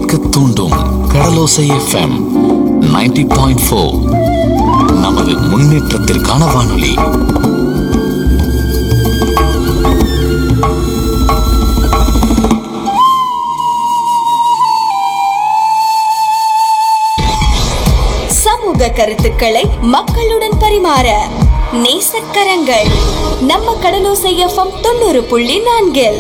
கேட்க தூண்டும் கடலோசை FM 90.4 point four நமது முன்னேற்றத்திற்கான வானொலி சமூக கருத்துக்களை மக்களுடன் பரிமாற நேசக்கரங்கள் நம்ம கடலோசை எஃப்எம் தொண்ணூறு புள்ளி நான்கில்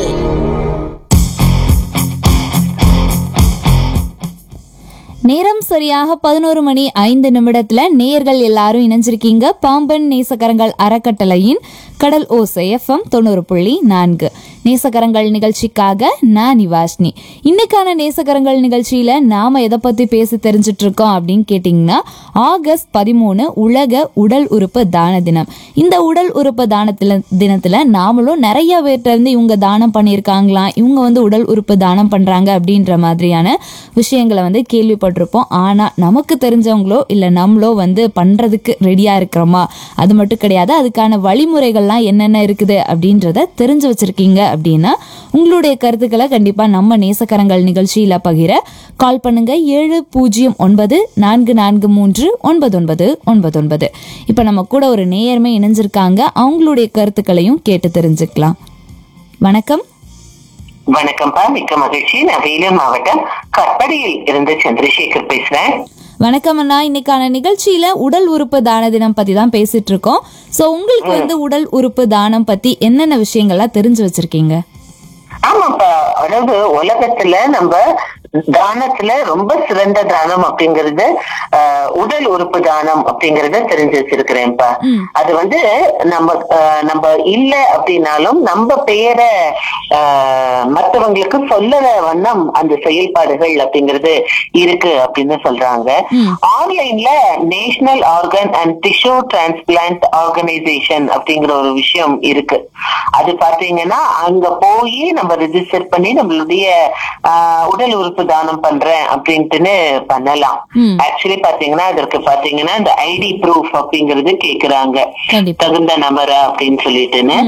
நேரம் சரியாக பதினோரு மணி ஐந்து நிமிடத்துல நேயர்கள் எல்லாரும் இணைஞ்சிருக்கீங்க பாம்பன் நேசக்கரங்கள் அறக்கட்டளையின் கடல் ஓசை எஃப்எம் தொண்ணூறு புள்ளி நான்கு நேசக்கரங்கள் நிகழ்ச்சிக்காக நான் நிவாஷ்னி இன்னைக்கான நேசக்கரங்கள் நிகழ்ச்சியில நாம எதை பத்தி பேசி தெரிஞ்சிட்டு இருக்கோம் அப்படின்னு கேட்டிங்கன்னா ஆகஸ்ட் பதிமூணு உலக உடல் உறுப்பு தான தினம் இந்த உடல் உறுப்பு தானத்துல தினத்துல நாமளும் நிறைய பேர்ட்ட இருந்து இவங்க தானம் பண்ணியிருக்காங்களாம் இவங்க வந்து உடல் உறுப்பு தானம் பண்றாங்க அப்படின்ற மாதிரியான விஷயங்களை வந்து கேள்விப்பட்டிருப்போம் ஆனா நமக்கு தெரிஞ்சவங்களோ இல்ல நம்மளோ வந்து பண்றதுக்கு ரெடியா இருக்கிறோமா அது மட்டும் கிடையாது அதுக்கான வழிமுறைகள்லாம் என்னென்ன இருக்குது அப்படின்றத தெரிஞ்சு வச்சிருக்கீங்க அப்படின்னா உங்களுடைய கருத்துக்களை கண்டிப்பா நம்ம நேசக்கரங்கள் நிகழ்ச்சியில பகிர கால் பண்ணுங்க ஏழு பூஜ்ஜியம் ஒன்பது நான்கு நான்கு மூன்று ஒன்பது ஒன்பது ஒன்பது ஒன்பது இப்ப நம்ம கூட ஒரு நேயர்மை இணைஞ்சிருக்காங்க அவங்களுடைய கருத்துக்களையும் கேட்டு தெரிஞ்சுக்கலாம் வணக்கம் வணக்கம்ப்பா மிக்க மகிழ்ச்சி நான் வேலூர் மாவட்டம் கற்படியில் இருந்து சந்திரசேகர் பேசுறேன் வணக்கம் அண்ணா இன்னைக்கான நிகழ்ச்சியில உடல் உறுப்பு தான தினம் பத்தி தான் பேசிட்டு இருக்கோம் சோ உங்களுக்கு வந்து உடல் உறுப்பு தானம் பத்தி என்னென்ன விஷயங்கள்லாம் தெரிஞ்சு வச்சிருக்கீங்க ஆமாப்பா அதாவது உலகத்துல நம்ம தானத்துல ரொம்ப சிறந்த தானம் அப்படிங்கறது ஆஹ், உடல் உறுப்பு தானம் அப்படிங்கறத தெரிஞ்சு வச்சிருக்கிறேன்ப்பா அது வந்து நம்ம ஆஹ், நம்ம இல்ல அப்படின்னாலும் நம்ம பெயரை ஆஹ், மத்தவங்களுக்கு சொல்லற வண்ணம் அந்த செயல்பாடுகள் அப்படிங்கிறது இருக்கு அப்படின்னு சொல்றாங்க ஆன்லைன்ல national organ and tissue transplant organisation அப்படிங்கிற ஒரு விஷயம் இருக்கு அது பாத்தீங்கன்னா அங்க போய் நம்ம ரெஜிஸ்டர் பண்ணி நம்மளுடைய ஆஹ், உடல் உறுப்பு தானம் பண்றேன் அப்படின்ட்டுன்னு பண்ணலாம் ஆக்சுவலி பாத்தீங்கன்னா அதற்கு பாத்தீங்கன்னா இந்த ஐடி ப்ரூஃப் அப்படிங்கறது கேக்குறாங்க கண்டிப்பா தகுந்த நபரா அப்படின்னு சொல்லிட்டுன்னு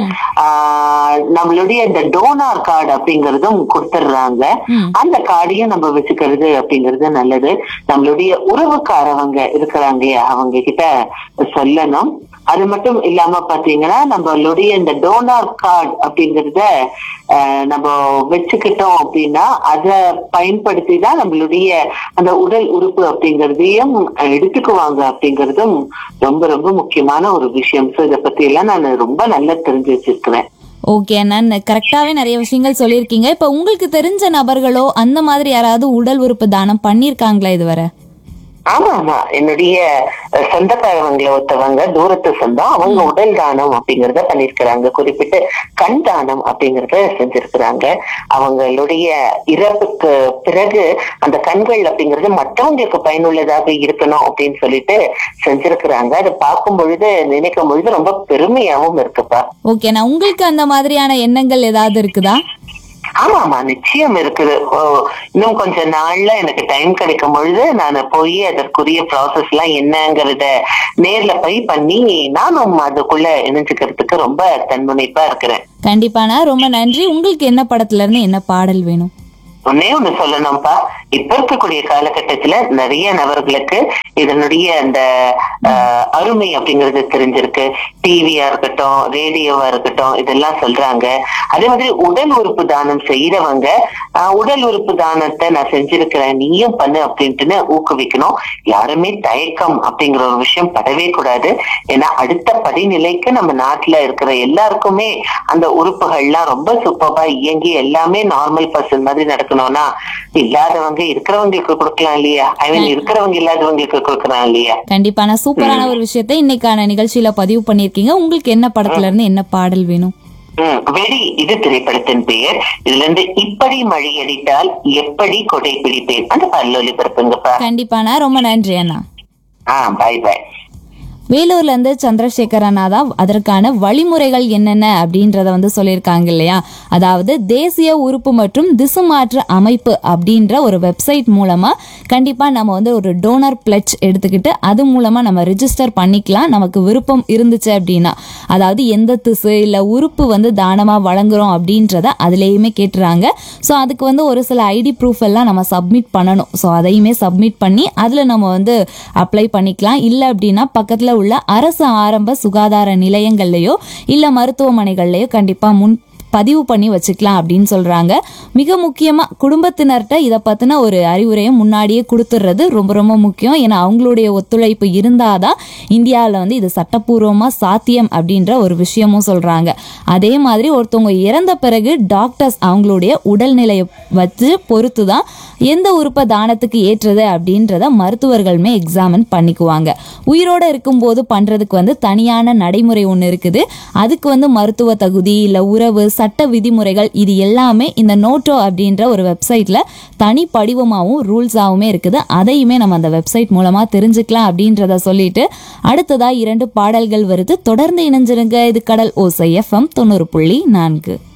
ஆஹ், நம்மளுடைய இந்த டோனார் கார்டு அப்படிங்கறதும் கொடுத்துடுறாங்க அந்த கார்டையும் நம்ம வச்சுக்கிறது அப்படிங்கிறது நல்லது நம்மளுடைய உறவுக்காரவங்க இருக்கிறாங்க இல்லையா, அவங்க கிட்ட சொல்லணும் அது மட்டும் இல்லாம பாத்தீங்கன்னா நம்மளுடைய இந்த டோனார் கார்டு அப்படிங்கறத ஆஹ், நம்ம வச்சுக்கிட்டோம் அப்படின்னா அதை பயன்படுத்தி தான் நம்மளுடைய அந்த உடல் உறுப்பு அப்படிங்கறதையும் அஹ், எடுத்துக்குவாங்க அப்படிங்கறதும் ரொம்ப ரொம்ப முக்கியமான ஒரு விஷயம் சோ இதை பத்தி எல்லாம் நான் ரொம்ப நல்லா தெரிஞ்சு வச்சிருக்கிறேன் ஓகே அண்ணா கரெக்டாவே நிறைய விஷயங்கள் சொல்லியிருக்கீங்க இப்ப உங்களுக்கு தெரிஞ்ச நபர்களோ அந்த மாதிரி யாராவது உடல் உறுப்பு தானம் பண்ணியிருக்காங்களா இதுவரை ஆமா ஆமா என்னுடைய அஹ், சொந்தக்காரவங்களை ஒருத்தவங்க தூரத்து சொந்தம் அவங்க உடல் தானம் அப்படிங்கறத பண்ணிருக்கிறாங்க குறிப்பிட்டு கண் தானம் அப்படிங்கறத செஞ்சிருக்கிறாங்க அவங்களுடைய இறப்புக்கு பிறகு அந்த கண்கள் அப்படிங்கிறது மற்றவங்களுக்கு பயனுள்ளதாக இருக்கணும் அப்படின்னு சொல்லிட்டு செஞ்சிருக்கிறாங்க அதை பார்க்கும் பொழுது நினைக்கும் பொழுது ரொம்ப பெருமையாவும் இருக்குப்பா ஓகே நான் உங்களுக்கு அந்த மாதிரியான எண்ணங்கள் ஏதாவது இருக்குதா ஆமா ஆமா நிச்சயம் இருக்குது ஓ, இன்னும் கொஞ்ச நாள்ல எனக்கு டைம் கிடைக்கும் பொழுது நான் போய் அதற்குரிய ப்ராசஸ் எல்லாம் என்னங்கறத நேர்ல போய் பண்ணி நானும் அதுக்குள்ள இணைஞ்சுக்கிறதுக்கு ரொம்ப தன்முனைப்பா இருக்கிறேன் கண்டிப்பாண்ணா ரொம்ப நன்றி உங்களுக்கு என்ன படத்துல இருந்து என்ன பாடல் வேணும் ஒன்னே ஒண்ணு சொல்லணும்ப்பா இப்ப இருக்கக்கூடிய காலகட்டத்துல நிறைய நபர்களுக்கு இதனுடைய அந்த ஆஹ், அருமை அப்படிங்கிறது தெரிஞ்சிருக்கு டிவியா இருக்கட்டும் ரேடியோவா இருக்கட்டும் இதெல்லாம் சொல்றாங்க அதே மாதிரி உடல் உறுப்பு தானம் செய்யறவங்க ஆஹ், உடல் உறுப்பு தானத்தை நான் செஞ்சிருக்கிறேன் நீயும் பண்ணு அப்படின்ட்டுன்னு ஊக்குவிக்கணும் யாருமே தயக்கம் அப்படிங்கிற ஒரு விஷயம் படவே கூடாது ஏன்னா அடுத்த படிநிலைக்கு நம்ம நாட்டுல இருக்கிற எல்லாருக்குமே அந்த உறுப்புகள்லாம் ரொம்ப சூப்பரா இயங்கி எல்லாமே நார்மல் பர்சன் மாதிரி நடக்கணும்னா இல்லாதவங்க இருக்கிறவங்களுக்கு கொடுக்கலாம் இல்லையா ஐ மீன் இருக்கிறவங்க இல்லாதவங்களுக்கு கொடுக்கலாம் இல்லையா கண்டிப்பான சூப்பரான ஒரு விஷயத்தை இன்னைக்கான நிகழ்ச்சியில பதிவு பண்ணிருக்கீங்க உங்களுக்கு என்ன படத்துல இருந்து என்ன பாடல் வேணும் ம், வெடி இது திரைப்படத்தின் பெயர் இதுல இருந்து இப்படி மழை அடித்தால் எப்படி கொடை பிடிப்பேன் அந்த பல்லொலி பிறப்புங்கப்பா கண்டிப்பாண்ணா ரொம்ப நன்றி அண்ணா ஆ பாய் பாய் வேலூர்ல இருந்து சந்திரசேகர் அண்ணா தான் அதற்கான வழிமுறைகள் என்னென்ன அப்படின்றத வந்து சொல்லியிருக்காங்க இல்லையா அதாவது தேசிய உறுப்பு மற்றும் திசு மாற்று அமைப்பு அப்படின்ற ஒரு வெப்சைட் மூலமா கண்டிப்பா நம்ம வந்து ஒரு டோனர் பிளட்ஜ் எடுத்துக்கிட்டு அது மூலமா நம்ம ரிஜிஸ்டர் பண்ணிக்கலாம் நமக்கு விருப்பம் இருந்துச்சு அப்படின்னா அதாவது எந்த திசு இல்ல உறுப்பு வந்து தானமா வழங்குறோம் அப்படின்றத அதுலேயுமே கேட்டுறாங்க ஸோ அதுக்கு வந்து ஒரு சில ஐடி ப்ரூஃப் எல்லாம் நம்ம சப்மிட் பண்ணணும் ஸோ அதையுமே சப்மிட் பண்ணி அதில் நம்ம வந்து அப்ளை பண்ணிக்கலாம் இல்லை அப்படின்னா பக்கத்தில் உள்ள அரசு ஆரம்ப சுகாதார நிலையங்கள்லையோ இல்லை மருத்துவமனைகள்லையோ கண்டிப்பாக முன் பதிவு பண்ணி வச்சுக்கலாம் அப்படின்னு சொல்றாங்க மிக முக்கியமா குடும்பத்தினர்கிட்ட இதை பத்தின ஒரு அறிவுரையை முன்னாடியே கொடுத்துடுறது ரொம்ப ரொம்ப முக்கியம் ஏன்னா அவங்களுடைய ஒத்துழைப்பு இருந்தாதான் இந்தியாவில் வந்து இது சட்டப்பூர்வமா சாத்தியம் அப்படின்ற ஒரு விஷயமும் சொல்றாங்க அதே மாதிரி ஒருத்தவங்க இறந்த பிறகு டாக்டர்ஸ் அவங்களுடைய உடல்நிலையை வச்சு பொறுத்து தான் எந்த உறுப்பை தானத்துக்கு ஏற்றது அப்படின்றத மருத்துவர்களுமே எக்ஸாமின் பண்ணிக்குவாங்க உயிரோட இருக்கும்போது பண்றதுக்கு வந்து தனியான நடைமுறை ஒன்று இருக்குது அதுக்கு வந்து மருத்துவ தகுதி இல்லை உறவு சட்ட விதிமுறைகள் இது எல்லாமே இந்த நோட்டோ அப்படின்ற ஒரு வெப்சைட்ல தனி படிவமாகவும் ரூல்ஸாகவுமே இருக்குது அதையுமே நம்ம அந்த வெப்சைட் மூலமா தெரிஞ்சுக்கலாம் அப்படின்றத சொல்லிட்டு அடுத்ததா இரண்டு பாடல்கள் வருது தொடர்ந்து இணைஞ்சிருங்க இது கடல் ஓசை எஃப்எம் தொண்ணூறு புள்ளி நான்கு